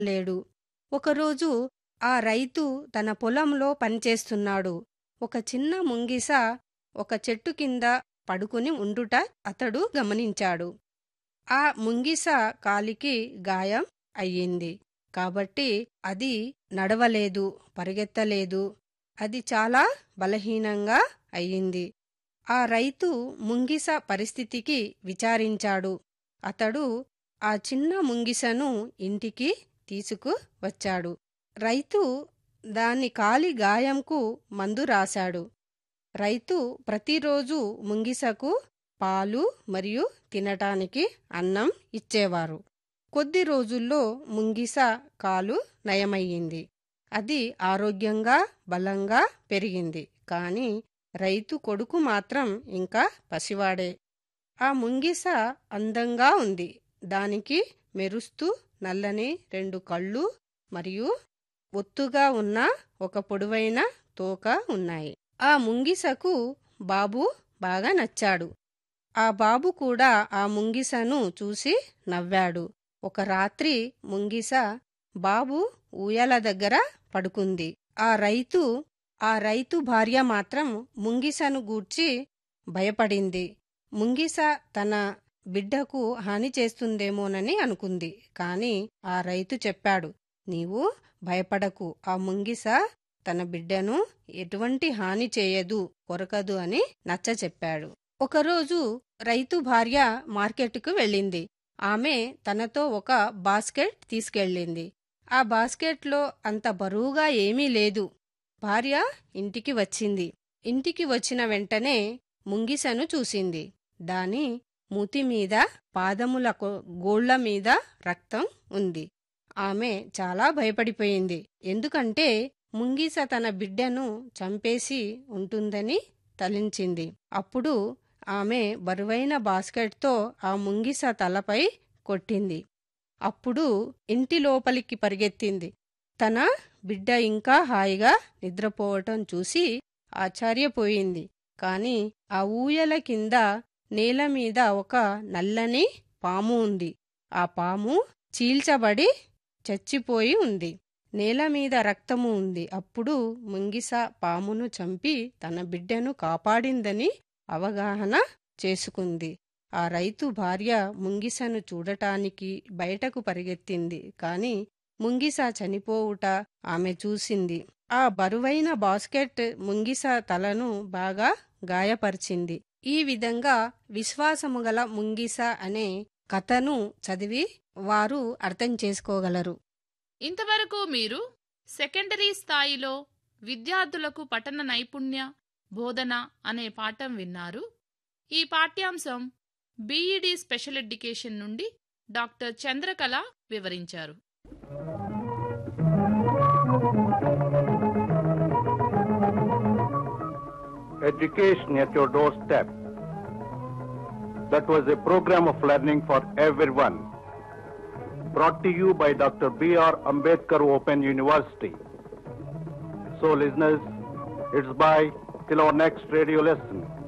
లేడు ఒకరోజు ఆ రైతు తన పొలంలో పనిచేస్తున్నాడు ఒక చిన్న ముంగిస ఒక చెట్టు కింద పడుకుని ఉండుట అతడు గమనించాడు ఆ ముంగిస కాలికి గాయం అయ్యింది కాబట్టి అది నడవలేదు పరిగెత్తలేదు అది చాలా బలహీనంగా అయ్యింది ఆ రైతు ముంగిస పరిస్థితికి విచారించాడు అతడు ఆ చిన్న ముంగిసను ఇంటికి తీసుకు వచ్చాడు రైతు దాని కాలి గాయంకు మందు రాశాడు రైతు ప్రతిరోజు ముంగిసకు పాలు మరియు తినటానికి అన్నం ఇచ్చేవారు కొద్ది రోజుల్లో ముంగిస కాలు నయమయ్యింది అది ఆరోగ్యంగా బలంగా పెరిగింది కాని రైతు కొడుకు మాత్రం ఇంకా పసివాడే ఆ ముంగిస అందంగా ఉంది దానికి మెరుస్తూ నల్లని రెండు కళ్ళు మరియు ఒత్తుగా ఉన్న ఒక పొడవైన తోక ఉన్నాయి ఆ ముంగిసకు బాబు బాగా నచ్చాడు ఆ బాబు కూడా ఆ ముంగిసను చూసి నవ్వాడు ఒక రాత్రి ముంగిస బాబు ఊయల దగ్గర పడుకుంది ఆ రైతు ఆ రైతు భార్య మాత్రం ముంగిసను గూర్చి భయపడింది ముంగిస తన బిడ్డకు హాని చేస్తుందేమోనని అనుకుంది కాని ఆ రైతు చెప్పాడు నీవు భయపడకు ఆ ముంగిస తన బిడ్డను ఎటువంటి హాని చేయదు కొరకదు అని నచ్చ చెప్పాడు ఒకరోజు రైతు భార్య మార్కెట్కు వెళ్ళింది ఆమె తనతో ఒక బాస్కెట్ తీసుకెళ్ళింది ఆ బాస్కెట్లో అంత బరువుగా ఏమీ లేదు భార్య ఇంటికి వచ్చింది ఇంటికి వచ్చిన వెంటనే ముంగిసను చూసింది దాని మూతి మీద పాదముల గోళ్ల మీద రక్తం ఉంది ఆమె చాలా భయపడిపోయింది ఎందుకంటే ముంగిస తన బిడ్డను చంపేసి ఉంటుందని తలించింది అప్పుడు ఆమె బరువైన బాస్కెట్తో ఆ ముంగిస తలపై కొట్టింది అప్పుడు ఇంటి లోపలికి పరిగెత్తింది తన బిడ్డ ఇంకా హాయిగా నిద్రపోవటం చూసి ఆశ్చర్యపోయింది కాని ఆ ఊయల కింద నేల మీద ఒక నల్లని పాము ఉంది ఆ పాము చీల్చబడి చచ్చిపోయి ఉంది నేల మీద రక్తము ఉంది అప్పుడు ముంగిస పామును చంపి తన బిడ్డను కాపాడిందని అవగాహన చేసుకుంది ఆ రైతు భార్య ముంగిసను చూడటానికి బయటకు పరిగెత్తింది కాని ముంగిస చనిపోవుట ఆమె చూసింది ఆ బరువైన బాస్కెట్ ముంగిస తలను బాగా గాయపరిచింది ఈ విధంగా విశ్వాసముగల ముంగిస అనే కథను చదివి వారు అర్థం చేసుకోగలరు ఇంతవరకు మీరు సెకండరీ స్థాయిలో విద్యార్థులకు పఠన నైపుణ్య బోధన అనే పాఠం విన్నారు ఈ పాఠ్యాంశం బీఈడి స్పెషల్ ఎడ్యుకేషన్ నుండి డాక్టర్ చంద్రకళ వివరించారు Education at your doorstep. That was a program of learning for everyone. Brought to you by Dr. B.R. Ambedkar Open University. So, listeners, it's bye till our next radio lesson.